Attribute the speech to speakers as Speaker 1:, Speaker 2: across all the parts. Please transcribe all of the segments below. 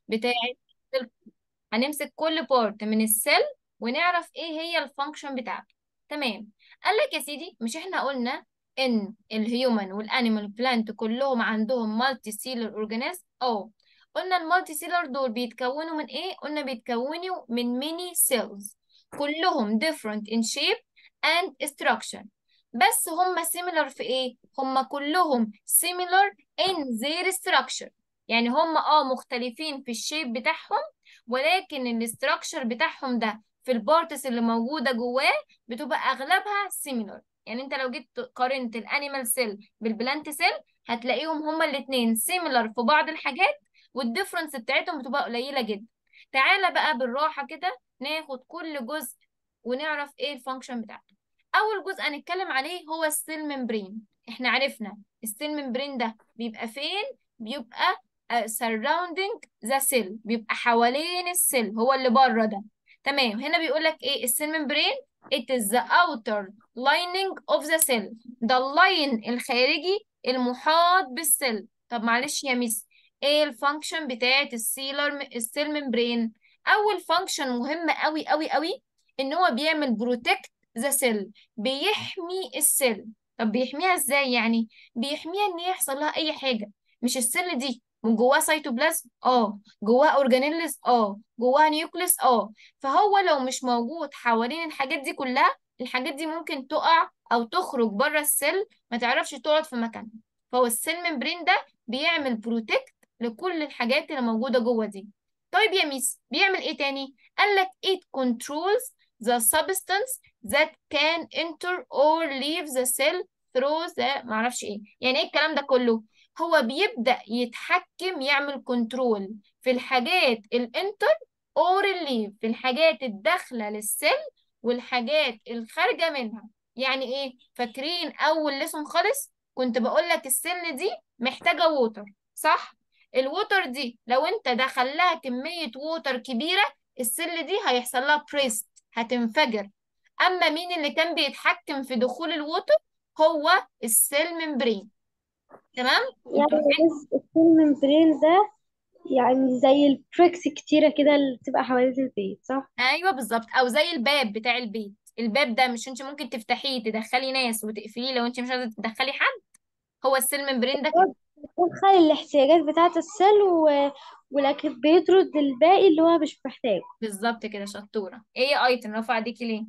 Speaker 1: بتاعت ال- هنمسك كل بارت من السيل ونعرف ايه هي الفانكشن بتاعته تمام قال لك يا سيدي مش احنا قلنا ان الهيومن والانيمال بلانت كلهم عندهم مالتي سيلر اورجانيزم اه قلنا المالتي سيلر دول بيتكونوا من ايه قلنا بيتكونوا من ميني سيلز كلهم different in shape and structure بس هم similar في ايه هم كلهم similar in their structure يعني هم اه مختلفين في الشيب بتاعهم ولكن الاستراكشر بتاعهم ده في البارتس اللي موجودة جواه بتبقى أغلبها similar يعني انت لو جيت قارنت الانيمال سيل بالبلانت سيل هتلاقيهم هما الاتنين similar في بعض الحاجات والديفرنس بتاعتهم بتبقى قليلة جدا تعالى بقى بالراحة كده ناخد كل جزء ونعرف ايه الفانكشن بتاعته اول جزء هنتكلم عليه هو السيل ممبرين احنا عرفنا السيل ممبرين ده بيبقى فين بيبقى uh, surrounding the cell بيبقى حوالين السيل هو اللي بره ده تمام هنا بيقول لك ايه السيل ممبرين it is the outer lining of the cell ده اللاين الخارجي المحاط بالسيل طب معلش يا ميس ايه الفانكشن بتاعت السيلر السيل ممبرين اول فانكشن مهمه قوي قوي قوي ان هو بيعمل بروتكت ذا سيل بيحمي السيل طب بيحميها ازاي يعني بيحميها ان يحصل لها اي حاجه مش السيل دي من جواها سيتوبلازم اه جواها اورجانيلز اه جواها نيوكليس اه فهو لو مش موجود حوالين الحاجات دي كلها الحاجات دي ممكن تقع او تخرج بره السيل ما تعرفش تقعد في مكانها فهو السيل ممبرين ده بيعمل بروتكت لكل الحاجات اللي موجوده جوه دي طيب يا ميس بيعمل ايه تاني قال لك it controls the substance that can enter or leave the cell through the معرفش ايه يعني ايه الكلام ده كله هو بيبدأ يتحكم يعمل كنترول في الحاجات الانتر اور الليف في الحاجات الداخلة للسيل والحاجات الخارجة منها يعني ايه فاكرين اول لسون خالص كنت بقول لك السيل دي محتاجة ووتر صح الووتر دي لو انت دخل لها كمية ووتر كبيرة السيل دي هيحصل لها بريست هتنفجر اما مين اللي كان بيتحكم في دخول الووتر هو السيل ممبرين تمام
Speaker 2: يعني
Speaker 1: انتوا عارفين
Speaker 2: بس السيل ممبرين ده يعني زي البريكس كتيرة كده اللي بتبقى حوالين البيت صح؟
Speaker 1: ايوه بالظبط او زي الباب بتاع البيت الباب ده مش انت ممكن تفتحيه تدخلي ناس وتقفليه لو انت مش عايزه تدخلي حد هو السيل ممبرين ده كده
Speaker 2: بتدخل الاحتياجات بتاعة السيل و... ولكن بيطرد الباقي اللي هو مش محتاجه
Speaker 1: بالظبط كده شطوره ايه يا ايتم رافعه ايديكي ليه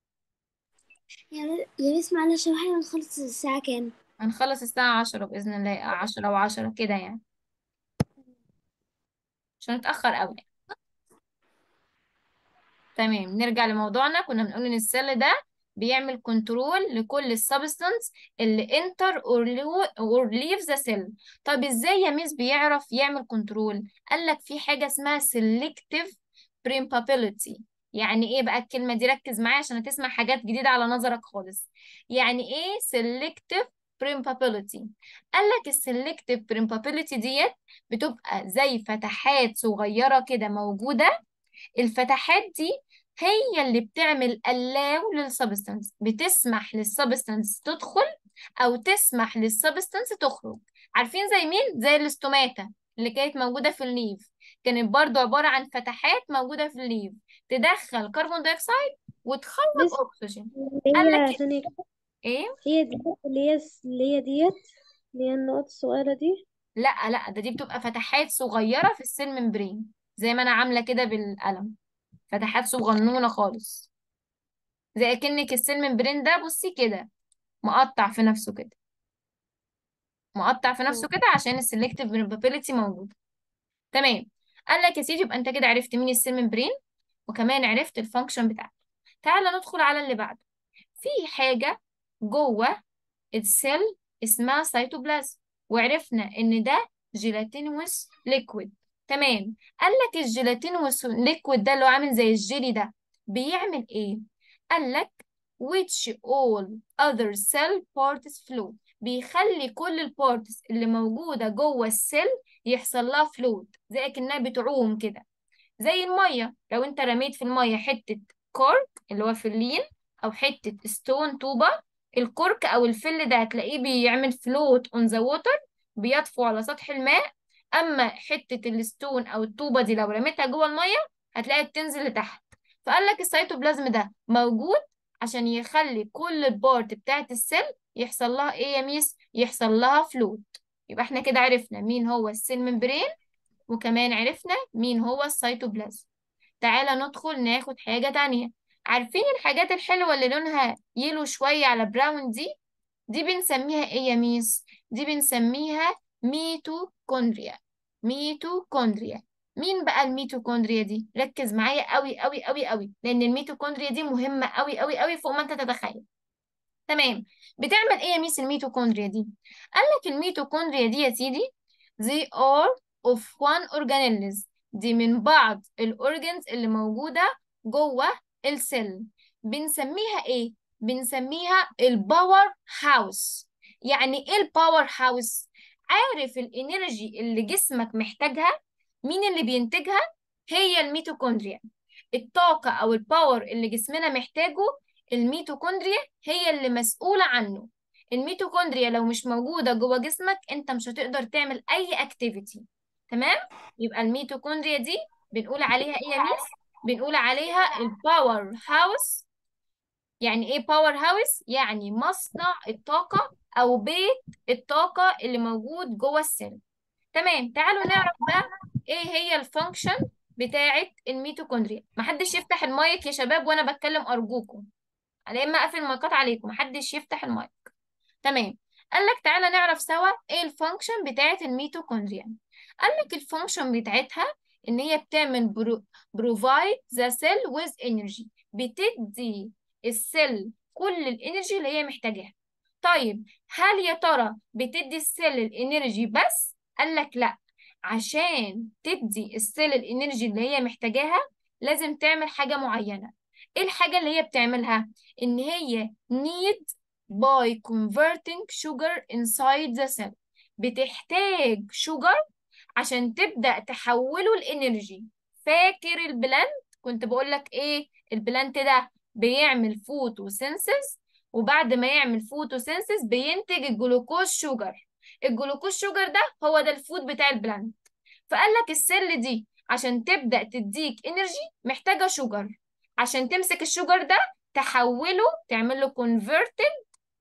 Speaker 3: يعني يا ميس معلش هو احنا هنخلص الساعة كام؟
Speaker 1: هنخلص الساعه 10 باذن الله 10 و10 كده يعني مش هنتاخر قوي تمام نرجع لموضوعنا كنا بنقول ان السيل ده بيعمل كنترول لكل السبستانس اللي انتر اور ليف ذا سيل طب ازاي يا ميس بيعرف يعمل كنترول قال لك في حاجه اسمها سيلكتيف بريمبابيليتي يعني ايه بقى الكلمه دي ركز معايا عشان هتسمع حاجات جديده على نظرك خالص يعني ايه سيلكتيف بريمبابيليتي قال لك السيلكتيف بريمبابيليتي ديت بتبقى زي فتحات صغيره كده موجوده الفتحات دي هي اللي بتعمل allow للسبستانس بتسمح للسبستانس تدخل او تسمح للسبستانس تخرج عارفين زي مين زي الاستوماتا اللي كانت موجودة في الليف كانت برضو عبارة عن فتحات موجودة في الليف تدخل كربون دايوكسيد وتخرج
Speaker 2: بس
Speaker 1: اكسجين
Speaker 2: اللي
Speaker 1: قال
Speaker 2: هي
Speaker 1: لك
Speaker 2: ثانية
Speaker 1: ايه
Speaker 2: هي دي اللي هي اللي هي ديت اللي هي النقط الصغيرة دي
Speaker 1: لا لا ده دي بتبقى فتحات صغيرة في السيل ممبرين زي ما انا عاملة كده بالقلم فتحات صغنونة خالص زي كأنك السيل ممبرين ده بصي كده مقطع في نفسه كده مقطع في نفسه كده عشان السلكتيف بريمبابيلتي موجود تمام قال لك يا سيدي يبقى انت كده عرفت مين السيل ممبرين وكمان عرفت الفانكشن بتاعته تعالى ندخل على اللي بعده في حاجة جوه السيل اسمها سيتوبلازم وعرفنا ان ده جيلاتينوس ليكويد تمام قال لك الجيلاتينوس ليكويد ده اللي هو عامل زي الجيلي ده بيعمل ايه قال لك which all other cell parts flow بيخلي كل البارتس اللي موجودة جوه السيل يحصل لها فلوت زي كأنها بتعوم كده زي المية لو انت رميت في المية حتة كورك اللي هو فلين او حتة ستون طوبة الكورك او الفل ده هتلاقيه بيعمل فلوت اون ذا ووتر بيطفو على سطح الماء اما حته الستون او الطوبه دي لو رميتها جوه الميه هتلاقيها بتنزل لتحت فقال لك السيتوبلازم ده موجود عشان يخلي كل البارت بتاعت السيل يحصل لها ايه يا ميس يحصل لها فلوت يبقى احنا كده عرفنا مين هو السيل ممبرين وكمان عرفنا مين هو السيتوبلازم تعالى ندخل ناخد حاجة تانية عارفين الحاجات الحلوة اللي لونها يلو شوية على براون دي دي بنسميها ايه يا ميس دي بنسميها ميتوكوندريا ميتوكوندريا مين بقى الميتوكوندريا دي ركز معايا قوي قوي قوي قوي لان الميتوكوندريا دي مهمة قوي قوي قوي فوق ما انت تتخيل تمام بتعمل ايه يا ميس الميتوكوندريا دي قال لك الميتوكوندريا دي يا سيدي they are of one organelles دي من بعض الاورجنز اللي موجودة جوه السيل بنسميها ايه بنسميها الباور هاوس يعني ايه الباور هاوس عارف الانرجي اللي جسمك محتاجها مين اللي بينتجها هي الميتوكوندريا الطاقة او الباور اللي جسمنا محتاجه الميتوكوندريا هي اللي مسؤولة عنه الميتوكوندريا لو مش موجودة جوه جسمك انت مش هتقدر تعمل اي اكتيفيتي تمام يبقى الميتوكوندريا دي بنقول عليها ايه يا ميس بنقول عليها الباور هاوس يعني ايه باور هاوس يعني مصنع الطاقة او بيت الطاقة اللي موجود جوه السيل تمام تعالوا نعرف بقى ايه هي الفانكشن بتاعة الميتوكوندريا محدش يفتح المايك يا شباب وانا بتكلم ارجوكم على اما اقفل المايكات عليكم محدش يفتح المايك تمام قال لك تعالى نعرف سوا ايه الفانكشن بتاعة الميتوكوندريا قال لك الفانكشن بتاعتها ان هي بتعمل برو provide the cell with energy بتدي السيل كل الانرجي اللي هي محتاجاها طيب هل يا ترى بتدي السيل الانرجي بس قال لك لا عشان تدي السيل الانرجي اللي هي محتاجاها لازم تعمل حاجة معينة ايه الحاجة اللي هي بتعملها ان هي need by converting sugar inside the cell بتحتاج شوجر عشان تبدأ تحوله لإنرجي فاكر البلانت كنت بقول لك ايه البلانت ده بيعمل فوتوسينثيز وبعد ما يعمل فوتوسينثيز بينتج الجلوكوز شوجر الجلوكوز شوجر ده هو ده الفود بتاع البلانت فقال لك السيل دي عشان تبدأ تديك انرجي محتاجة شوجر عشان تمسك الشوجر ده تحوله تعمل له كونفرتد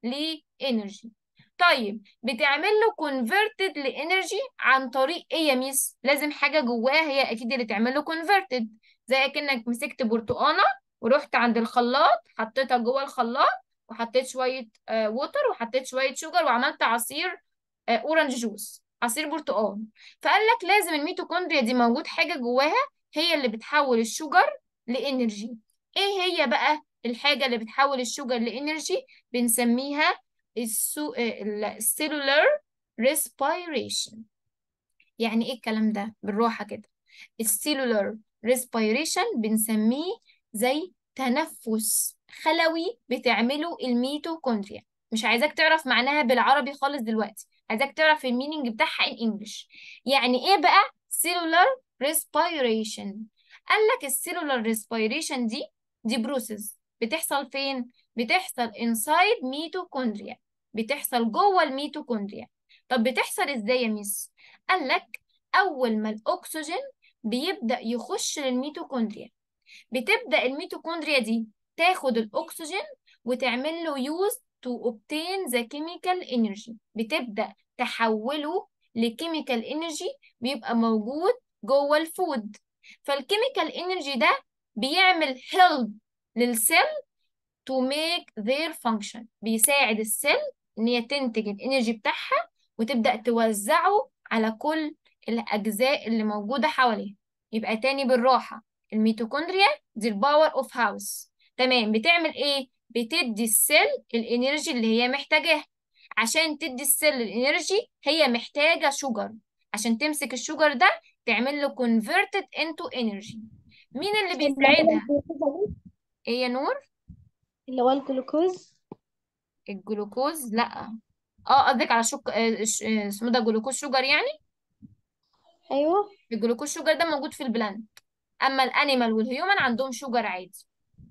Speaker 1: لانرجي طيب بتعمل له كونفرتد لانرجي عن طريق ايه يا ميس لازم حاجه جواها هي اكيد اللي تعمل له كونفرتد زي كأنك مسكت برتقانه ورحت عند الخلاط حطيتها جوه الخلاط وحطيت شويه آه ووتر وحطيت شويه شوجر وعملت عصير آه اورنج جوس عصير برتقال فقال لك لازم الميتوكوندريا دي موجود حاجه جواها هي اللي بتحول الشوجر لانرجي ايه هي بقى الحاجه اللي بتحول الشوجر لانرجي بنسميها السو... السيلولار ريسبيريشن يعني ايه الكلام ده بالراحة كده السيلولار ريسبيريشن بنسميه زي تنفس خلوي بتعمله الميتوكوندريا مش عايزاك تعرف معناها بالعربي خالص دلوقتي عايزاك تعرف المينينج بتاعها ان انجلش يعني ايه بقى سيلولار ريسبيريشن قال لك السيلولار ريسبيريشن دي دي بروسيس بتحصل فين بتحصل inside ميتوكوندريا بتحصل جوه الميتوكوندريا طب بتحصل ازاي يا ميس قال لك اول ما الاكسجين بيبدا يخش للميتوكوندريا بتبدا الميتوكوندريا دي تاخد الاكسجين وتعمل له use to obtain the chemical energy بتبدا تحوله لكيميكال انرجي بيبقى موجود جوه الفود فالكيميكال انرجي ده بيعمل help للسيل to make their function بيساعد السيل ان هي تنتج الانرجي بتاعها وتبدأ توزعه على كل الأجزاء اللي موجودة حواليها يبقى تاني بالراحة الميتوكوندريا دي الباور اوف هاوس تمام بتعمل ايه بتدي السيل الانرجي اللي هي محتاجاها عشان تدي السيل الانرجي هي محتاجة شوجر عشان تمسك الشوجر ده تعمل له converted into energy مين اللي بيساعدها ايه يا نور
Speaker 2: اللي هو الجلوكوز
Speaker 1: الجلوكوز لا اه قصدك على شك آه، ش- آه، اسمه ده جلوكوز شوجر يعني
Speaker 2: ايوه
Speaker 1: الجلوكوز شوجر ده موجود في البلانت اما الانيمال والهيومن عندهم شوجر عادي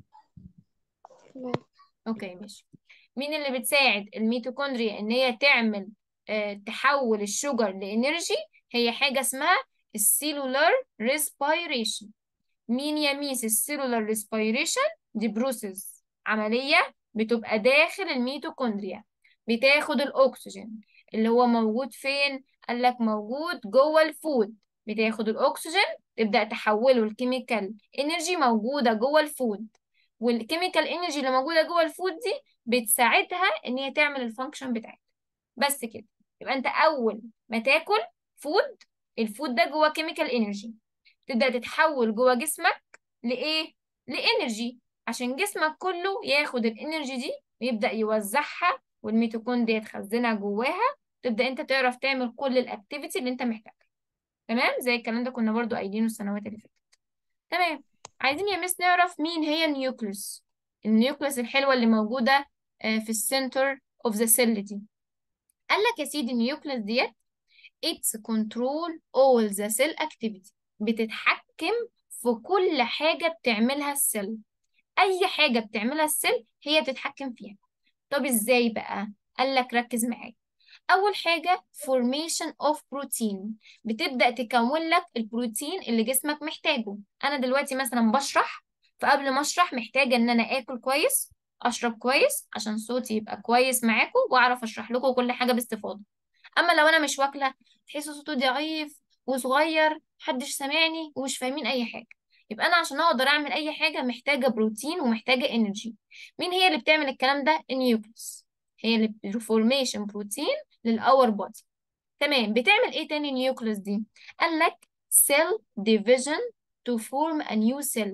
Speaker 2: تمام
Speaker 1: اوكي ماشي مين اللي بتساعد الميتوكوندريا ان هي تعمل آه، تحول الشوجر لانرجي هي حاجة اسمها السيلولار respiration مين يا ميس السيلولار ريسبيريشن دي بروسيس عملية بتبقى داخل الميتوكوندريا بتاخد الأكسجين اللي هو موجود فين؟ قال لك موجود جوه الفود بتاخد الأكسجين تبدأ تحوله الكيميكال انرجي موجودة جوه الفود والكيميكال انرجي اللي موجودة جوه الفود دي بتساعدها ان هي تعمل الفانكشن بتاعتها بس كده يبقى انت اول ما تاكل فود الفود ده جوه كيميكال انرجي تبدأ تتحول جوه جسمك لإيه؟ لإنرجي عشان جسمك كله ياخد الإنرجي دي ويبدأ يوزعها والميتوكوندريا تخزنها جواها تبدأ أنت تعرف تعمل كل الأكتيفيتي اللي أنت محتاجها تمام؟ زي الكلام ده كنا برضو قايلينه السنوات اللي فاتت تمام عايزين يا مس نعرف مين هي النيوكليوس النيوكليوس الحلوة اللي موجودة آه، في السنتر اوف ذا سيل دي قال لك يا سيدي النيوكليوس ديت its control all the cell activity بتتحكم في كل حاجة بتعملها السيل أي حاجة بتعملها السيل هي بتتحكم فيها طب إزاي بقى؟ قال لك ركز معايا أول حاجة formation of protein بتبدأ تكون لك البروتين اللي جسمك محتاجه أنا دلوقتي مثلا بشرح فقبل ما أشرح محتاجة إن أنا آكل كويس أشرب كويس عشان صوتي يبقى كويس معاكم وأعرف أشرح لكم كل حاجة باستفاضة أما لو أنا مش واكلة تحسوا صوتي ضعيف وصغير محدش سامعني ومش فاهمين أي حاجة يبقى أنا عشان أقدر أعمل أي حاجة محتاجة بروتين ومحتاجة إنرجي مين هي اللي بتعمل الكلام ده؟ النيوكليوس هي اللي فورميشن بروتين للأور بودي تمام بتعمل إيه تاني النيوكليوس دي؟ قال لك cell division to form a new cell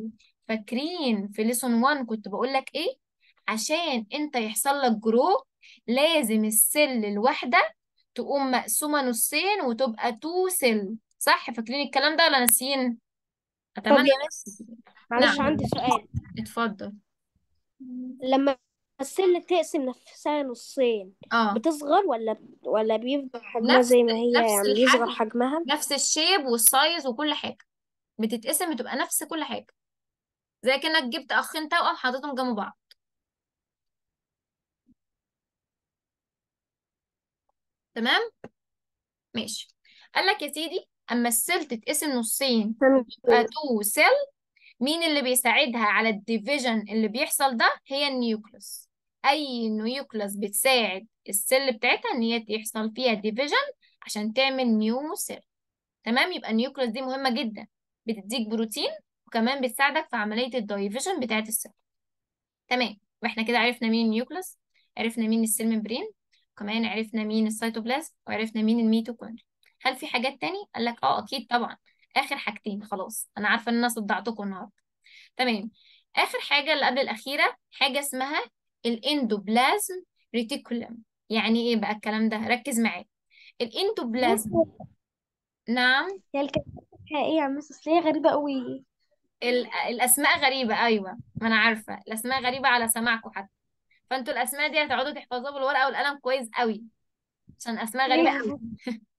Speaker 1: فاكرين في ليسون 1 كنت بقول لك إيه؟ عشان أنت يحصل لك جرو لازم السيل الواحدة تقوم مقسومة نصين وتبقى تو سيل صح فاكرين الكلام ده ولا ناسيين
Speaker 2: طب
Speaker 1: أتمنى
Speaker 2: يا مس معلش
Speaker 1: نعم
Speaker 2: عندي سؤال
Speaker 1: اتفضل
Speaker 2: لما السل تقسم نفسها نصين
Speaker 1: اه
Speaker 2: بتصغر ولا ولا بيفضل حجمها
Speaker 1: نفس
Speaker 2: زي ما هي
Speaker 1: نفس
Speaker 2: يعني يصغر
Speaker 1: الحجم
Speaker 2: حجمها
Speaker 1: نفس الشيب والسايز وكل حاجة بتتقسم بتبقى نفس كل حاجة زي كأنك جبت أخين توأم حاططهم جنب بعض تمام ماشي قال لك يا سيدي أما السيل تتقسم نصين يبقى تو سيل مين اللي بيساعدها على الديفيجن اللي بيحصل ده هي النيوكليوس اي نيوكليوس بتساعد السيل بتاعتها ان هي يحصل فيها ديفيجن عشان تعمل نيو سيل تمام يبقى النيوكليوس دي مهمة جدا بتديك بروتين وكمان بتساعدك في عملية الدايفيجن بتاعت السيل تمام واحنا كده عرفنا مين النيوكليوس عرفنا مين السيل ممبرين وكمان عرفنا مين السيتوبلازم وعرفنا مين الميتوكوندريا هل في حاجات تاني قال لك اه اكيد طبعا اخر حاجتين خلاص انا عارفه ان انا صدعتكم النهارده تمام اخر حاجه اللي قبل الاخيره حاجه اسمها الاندوبلازم ريتيكولم يعني ايه بقى الكلام ده ركز معايا الاندوبلازم نعم
Speaker 2: هي الكلمات الحقيقية يا مس أصل هي غريبة قوي
Speaker 1: ال- الاسماء غريبه ايوه ما انا عارفه الاسماء غريبه على سماعكم حتى فانتوا الاسماء دي هتقعدوا تحفظوها بالورقه والقلم كويس قوي عشان اسماء غريبه
Speaker 2: ليه
Speaker 1: قوي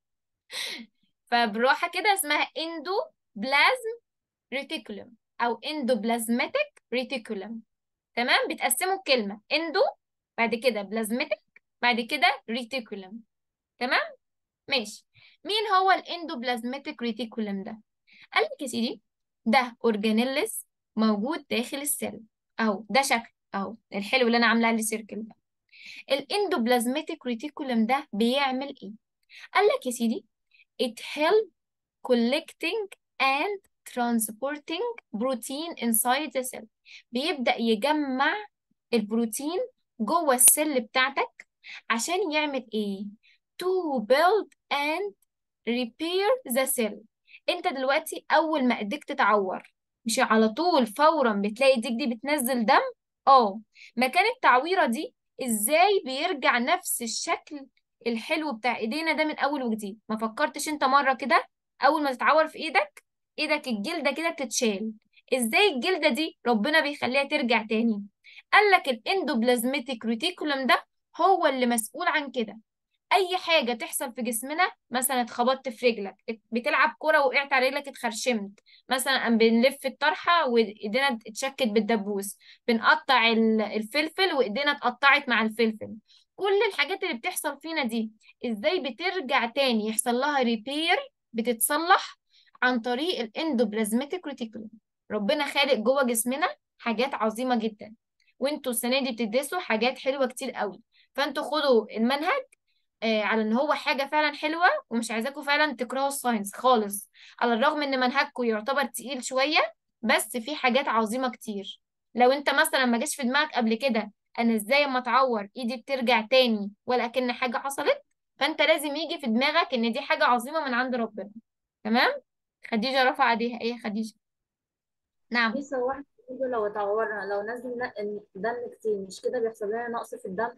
Speaker 1: فبالراحه كده اسمها اندوبلازم ريتيكولم او اندوبلازماتيك ريتيكولم تمام بتقسموا الكلمه اندو بعد كده بلازماتيك بعد كده ريتيكولم تمام ماشي مين هو الاندوبلازماتيك ريتيكولم ده قال لك يا سيدي ده اورجانيلس موجود داخل السيل اهو ده شكل اهو الحلو اللي انا عامله عليه سيركل ده الاندوبلازماتيك ريتيكولم ده بيعمل ايه قال لك يا سيدي it help collecting and transporting protein inside the cell بيبدأ يجمع البروتين جوه السيل بتاعتك عشان يعمل ايه to build and repair the cell انت دلوقتي اول ما ايديك تتعور مش على طول فورا بتلاقي ايديك دي بتنزل دم اه مكان التعويرة دي ازاي بيرجع نفس الشكل الحلو بتاع ايدينا ده من اول وجديد ما فكرتش انت مرة كده اول ما تتعور في ايدك ايدك الجلدة كده بتتشال ازاي الجلدة دي ربنا بيخليها ترجع تاني قال لك الاندوبلازميتيك ريتيكولم ده هو اللي مسؤول عن كده اي حاجه تحصل في جسمنا مثلا اتخبطت في رجلك ات- بتلعب كوره وقعت على رجلك اتخرشمت مثلا أم بنلف الطرحه وايدينا اتشكت بالدبوس بنقطع ال- الفلفل وايدينا اتقطعت مع الفلفل كل الحاجات اللي بتحصل فينا دي ازاي بترجع تاني يحصل لها ريبير بتتصلح عن طريق الاندوبلازماتيك ريتيكولوم ربنا خالق جوه جسمنا حاجات عظيمة جدا وانتوا السنة دي بتدرسوا حاجات حلوة كتير قوي فانتوا خدوا المنهج آه على ان هو حاجة فعلا حلوة ومش عايزاكم فعلا تكرهوا الساينس خالص على الرغم ان منهجكم يعتبر تقيل شوية بس في حاجات عظيمة كتير لو انت مثلا ما جاش في دماغك قبل كده انا ازاي اما اتعور ايدي بترجع تاني ولا كأن حاجة حصلت فانت لازم يجي في دماغك ان دي حاجة عظيمة من عند ربنا تمام خديجة رفع ايديها ايه يا خديجة نعم
Speaker 4: لسه واحد برضه لو اتعورنا لو نزل ن- دم كتير مش كده بيحصل لنا نقص في الدم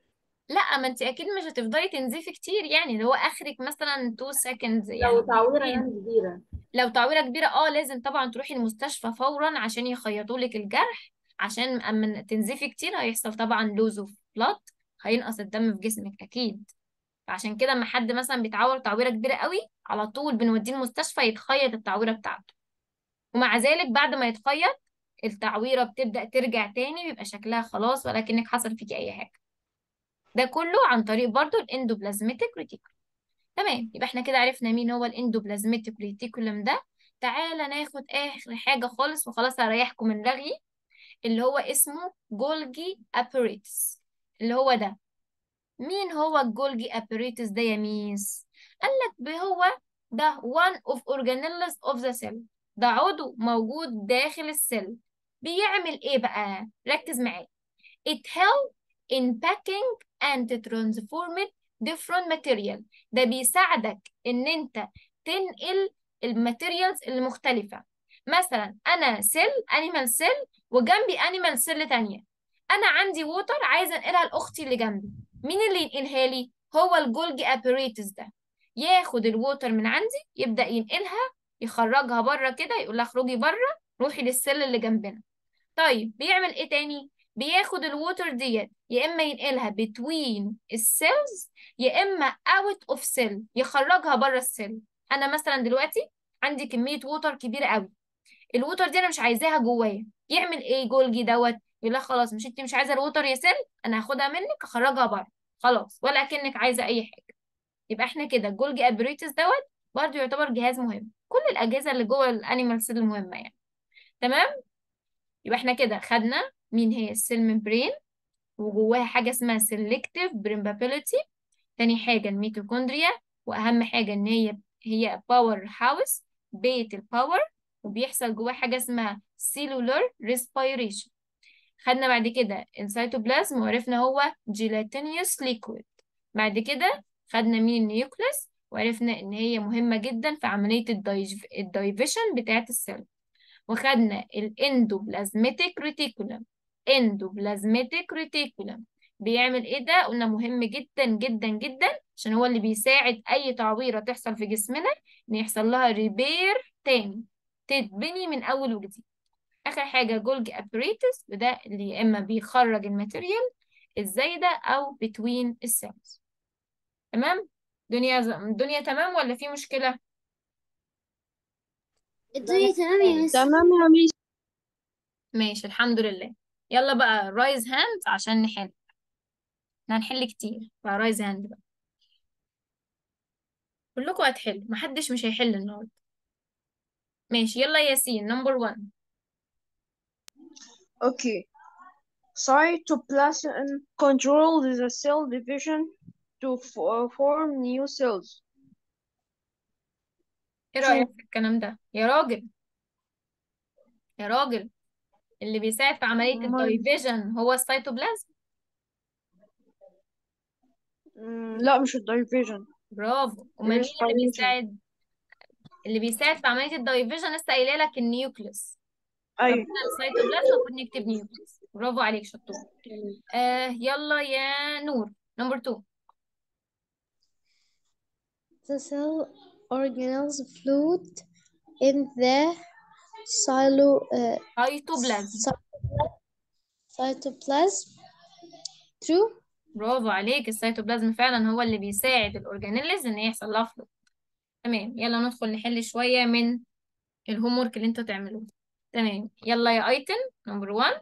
Speaker 1: لا ما انت اكيد مش هتفضلي تنزفي كتير يعني اللي هو اخرك مثلا 2 seconds
Speaker 4: لو
Speaker 1: يعني
Speaker 4: تعويرة
Speaker 1: دقيقتين
Speaker 4: يعني كبيرة
Speaker 1: لو تعويرة كبيرة اه لازم طبعا تروحي المستشفى فورا عشان يخيطوا لك الجرح عشان اما تنزفي كتير هيحصل طبعا لوز اوف بلاد هينقص الدم في جسمك اكيد فعشان كده اما حد مثلا بيتعور تعويرة كبيرة قوي على طول بنوديه المستشفى يتخيط التعويرة بتاعته ومع ذلك بعد ما يتخيط التعويرة بتبدأ ترجع تاني بيبقى شكلها خلاص ولكنك حصل فيكي اي حاجة ده كله عن طريق برضو الاندوبلازميتيك ريتيكولوم تمام يبقى احنا كده عرفنا مين هو الاندوبلازميتيك ريتيكولوم ده تعالى ناخد اخر حاجة خالص وخلاص هريحكم من رغي اللي هو اسمه جولجي اباريتس اللي هو ده مين هو الجولجي اباريتس ده يا ميس قال لك هو ده one of organelles of the cell ده عضو موجود داخل السيل بيعمل ايه بقى ركز معايا it help in packing and transforming different material ده بيساعدك ان انت تنقل الماتيريالز المختلفة مثلا انا سيل انيمال سيل وجنبي انيمال سيل تانية انا عندي ووتر عايزه انقلها لاختي اللي جنبي مين اللي ينقلها لي هو الجولجي اباريتس ده ياخد الووتر من عندي يبدأ ينقلها يخرجها بره كده يقول لها اخرجي بره روحي للسيل اللي جنبنا طيب بيعمل ايه تاني بياخد الووتر ديت يا اما ينقلها between السيلز يا اما out of cell يخرجها بره السيل انا مثلا دلوقتي عندي كميه ووتر كبيره قوي الووتر دي انا مش عايزاها جوايا يعمل ايه جولجي دوت يقول لك خلاص مش انت مش عايزه الووتر يا سيل انا هاخدها منك اخرجها بره خلاص ولا كأنك عايزه اي حاجه يبقى احنا كده الجولجي ابريتس دوت برضه يعتبر جهاز مهم كل الاجهزه اللي جوه الانيمال سيل مهمه يعني تمام يبقى احنا كده خدنا مين هي السيل ممبرين وجواها حاجه اسمها سيلكتيف بريمبابيليتي تاني حاجه الميتوكوندريا واهم حاجه ان هي هي باور هاوس بيت الباور وبيحصل جواها حاجه اسمها سيلولار ريسبيريشن خدنا بعد كده السيتوبلازم وعرفنا هو جيلاتينيوس ليكويد بعد كده خدنا مين النيوكليس وعرفنا ان هي مهمه جدا في عمليه الدايف... الدايفيشن بتاعه السيل وخدنا الاندوبلازميتيك ريتيكولم اندوبلازميتيك ريتيكولم بيعمل ايه ده قلنا مهم جدا جدا جدا عشان هو اللي بيساعد اي تعويره تحصل في جسمنا ان يحصل لها ريبير تاني تتبني من اول وجديد اخر حاجه جولجي ابريتس وده اللي يا اما بيخرج الماتيريال الزايده او بتوين السيلز تمام دنيا ز... دنيا تمام ولا في مشكله
Speaker 3: الدنيا تمام يا مس
Speaker 2: تمام يا ميس
Speaker 1: ماشي الحمد لله يلا بقى رايز هاند عشان نحل احنا هنحل كتير فرايز هاند بقى كلكم هتحلوا محدش مش هيحل النهارده ماشي يلا يا ياسين نمبر 1
Speaker 5: Okay. Cytoplasm controls the cell division to f- form new cells.
Speaker 1: ايه رأيك في الكلام ده يا راجل يا راجل اللي بيساعد في عملية
Speaker 5: ما-
Speaker 1: الدايفيجن هو السيتوبلازم
Speaker 5: Mm, لا مش الدايفيجن
Speaker 1: برافو امال مين اللي
Speaker 5: Respiration.
Speaker 1: بيساعد اللي بيساعد في عملية الدايفيجن لسه قايله لك النيوكليس
Speaker 5: أيوة
Speaker 1: ربنا السيتوبلازم المفروض نكتب نيوكليس برافو عليك شطور آه يلا يا نور نمبر 2
Speaker 2: The cell organelles float in the silo, uh,
Speaker 1: سيتوبلازم
Speaker 2: cytoplasm. True?
Speaker 1: برافو عليك السيتوبلازم فعلا هو اللي بيساعد الاورجانيلز ان يحصل لها فلو تمام يلا ندخل نحل شوية من الهوم ورك اللي انتوا تعملوه تمام يلا يا ايتن نمبر 1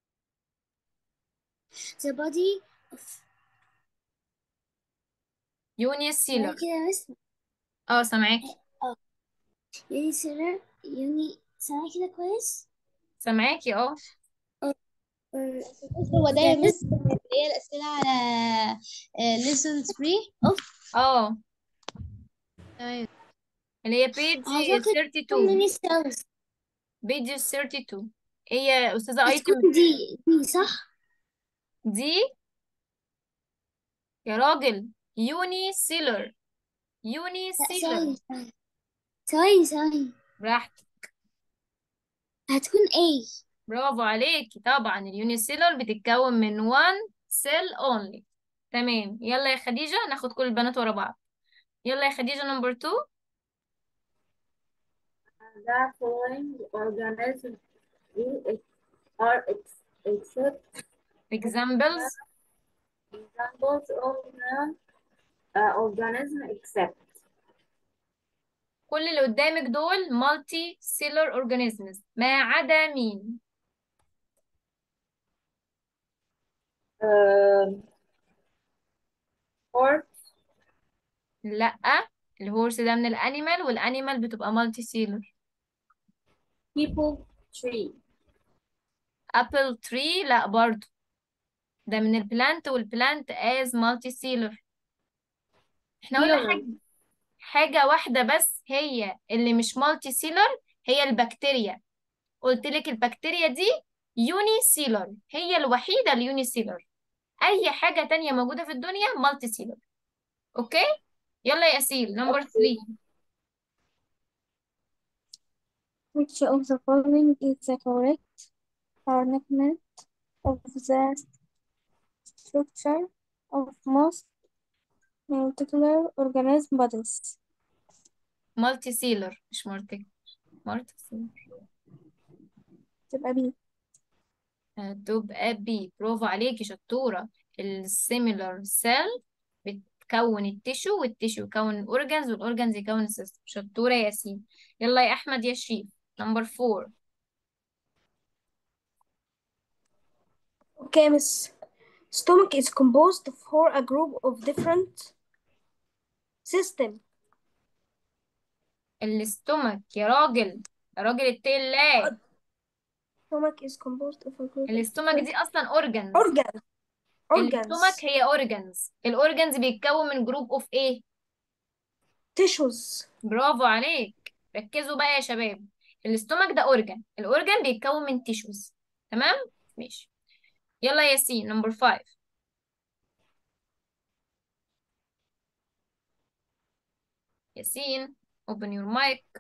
Speaker 3: The body of
Speaker 1: يوني سيلر
Speaker 3: كده بس
Speaker 1: اه سامعاكي
Speaker 3: يوني سيلر يوني سامعة كده كويس
Speaker 1: سامعاكي اه
Speaker 2: هو ده يا مس اللي هي الأسئلة على lesson 3
Speaker 1: اه
Speaker 2: تمام
Speaker 1: اللي هي بيج
Speaker 3: أعتقد
Speaker 1: 32
Speaker 3: ميني سيلز
Speaker 1: بيج 32 ايه يا استاذه ايتم
Speaker 3: هتكون دي دي صح؟
Speaker 1: دي يا راجل يوني سيلر يوني
Speaker 3: لا
Speaker 1: سيلر
Speaker 3: ثواني ثواني ثواني ثواني
Speaker 1: براحتك
Speaker 3: هتكون A
Speaker 1: برافو عليكي طبعا اليوني سيلر بتتكون من one cell only تمام يلا يا خديجة ناخد كل البنات ورا بعض يلا يا خديجة نمبر 2
Speaker 4: The following organisms are ex- except
Speaker 1: examples
Speaker 4: examples of non uh, organism except
Speaker 1: كل اللي قدامك دول multi cellular organisms ما عدا مين
Speaker 4: um, horse,
Speaker 1: لا الهورس ده من الانيمال والانيمال بتبقى multi cellular
Speaker 4: people, tree,
Speaker 1: apple tree لا برضو ده من البلانت والبلانت as multi cellular احنا قلنا
Speaker 4: human,
Speaker 1: حاجة حاجة واحدة بس هي اللي مش مالتي سيلر هي البكتيريا قلت لك البكتيريا دي يوني سيلر هي الوحيدة اليوني سيلر أي حاجة تانية موجودة في الدنيا مالتي سيلر أوكي يلا يا أسيل نمبر 3
Speaker 6: Which of the following is the correct arrangement of the structure of most molecular organism bodies?
Speaker 1: مالتي سيلر مش مالتي مالتي سيلر
Speaker 6: تبقى B
Speaker 1: تبقى بي برافو عليكي شطورة السيميلر سيل بتكون التشو والتشو يكون الأورجانز والأورجانز يكون السيستم شطورة يا ياسين يلا يا أحمد يا شريف نمبر 4
Speaker 7: Okay, Miss. Stomach is composed for a group of different system.
Speaker 1: الاستومك يا راجل يا راجل التيل لا
Speaker 7: Stomach is composed of a group of
Speaker 1: الاستومك دي اصلا اورجانز
Speaker 7: organ
Speaker 1: الاستومك
Speaker 7: organs
Speaker 1: هي اورجانز الاورجانز بيتكون من جروب اوف ايه
Speaker 7: tissues
Speaker 1: برافو عليك ركزوا بقى يا شباب الاستومك ده اورجان الاورجان بيتكون من تيشوز تمام ماشي يلا يا ياسين نمبر 5 ياسين open your mic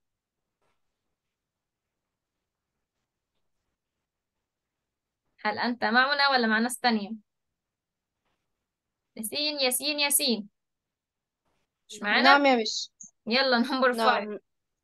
Speaker 1: هل انت معنا ولا مع ناس تانية ياسين ياسين ياسين مش معانا
Speaker 5: نعم يا مس
Speaker 1: يلا نمبر 5
Speaker 5: نعم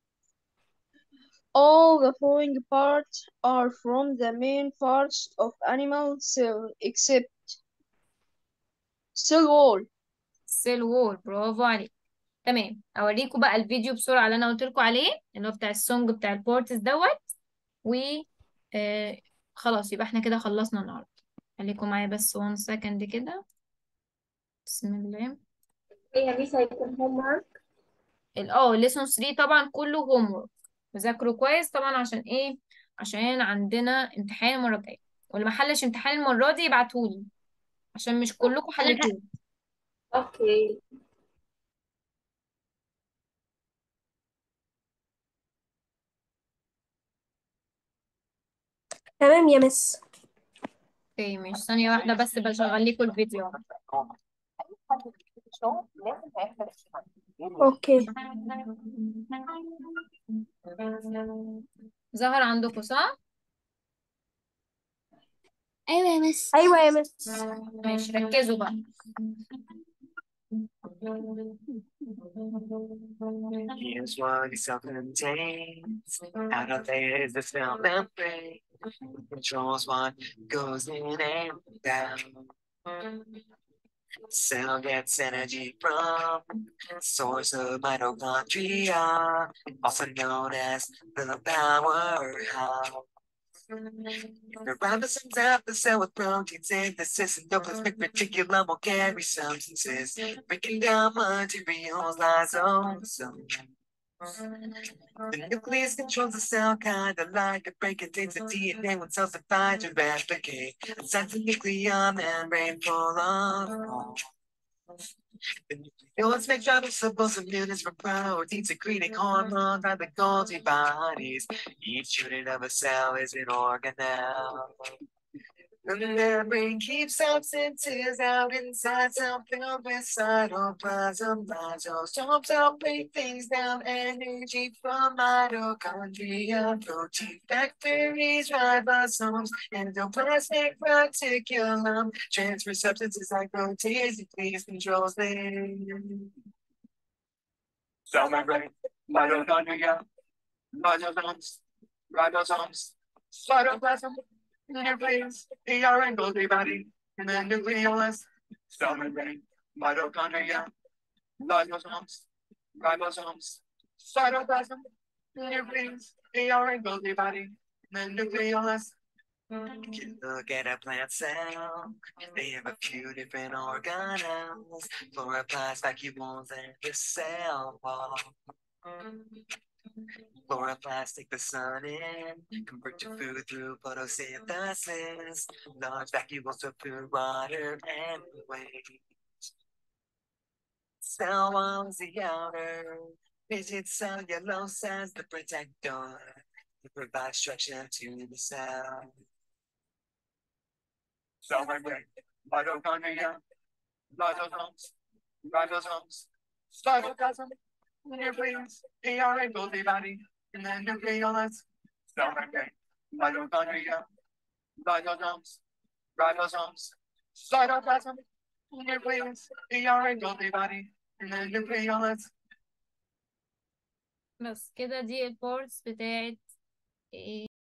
Speaker 5: All the following parts are from the main parts of animal cell except cell wall.
Speaker 1: سيل وول برافو عليك تمام اوريكم بقى الفيديو بسرعه اللي انا قلت لكم عليه اللي هو بتاع السونج بتاع البورتس دوت و آه خلاص يبقى احنا كده خلصنا النهارده خليكم معايا بس 1 سكند كده بسم الله
Speaker 4: هي ميس هيكون homework
Speaker 1: ال- اه ليسون 3 طبعا كله هوم ورك وذاكروا كويس طبعا عشان ايه عشان عندنا امتحان المره الجايه واللي ما حلش امتحان المره دي يبعتهولي عشان مش كلكم حليتوه
Speaker 4: اوكي
Speaker 7: تمام يا مس
Speaker 1: اوكي مش ثانيه واحده بس بشغل لكم الفيديو
Speaker 7: اوكي
Speaker 1: ظهر عندكم صح
Speaker 3: أيوة يا مس
Speaker 7: ايوه يا مس
Speaker 1: ماشي ركزوا بقى
Speaker 8: Here's what is self-contained. Out of there is the cell membrane. Controls what goes in and down. Cell gets energy from source of mitochondria, also known as the powerhouse. The ribosomes have the cell with protein synthesis and dopamine reticulum will carry substances breaking down materials lysosomes. The nucleus controls the cell kind of like a break contains the DNA when cells divide to replicate. Inside the nuclear membrane full of the nucleus make ribosomal immunity from protein secreting hormones by the Golgi bodies. Each unit of a cell is an organelle. The membrane keeps substances out inside cell filled with cytoplasm. Lysosomes help break things down. Energy from mitochondria, protein factories, ribosomes, endoplasmic reticulum. Transfer substances like proteins, nucleus controls them. Cell membrane, mitochondria, lysosomes, ribosomes, cytoplasm, nucleus, ER and Golgi body, and the nucleolus, cell membrane, mitochondria, lysosomes, ribosomes, cytoplasm, nucleus, ER and Golgi body, and the nucleolus. You can look at a plant cell. They have a few different organelles, chloroplasts, vacuoles, and the cell wall. Chloroplasts take the sun in, convert to food through photosynthesis. Large vacuoles to food, water, and waste. Cell wall is the outer, rigid cellulose as the protector. To provide structure to the cell. Cell membrane, mitochondria, lysosomes, ribosomes, cytoplasm, nucleus, ER and Golgi body, and then nucleolus, cell membrane, mitochondria, lysosomes, ribosomes, cytoplasm, nucleus, ER and Golgi body, and then nucleolus.
Speaker 1: بس كده دي البورتس بتاعت إيه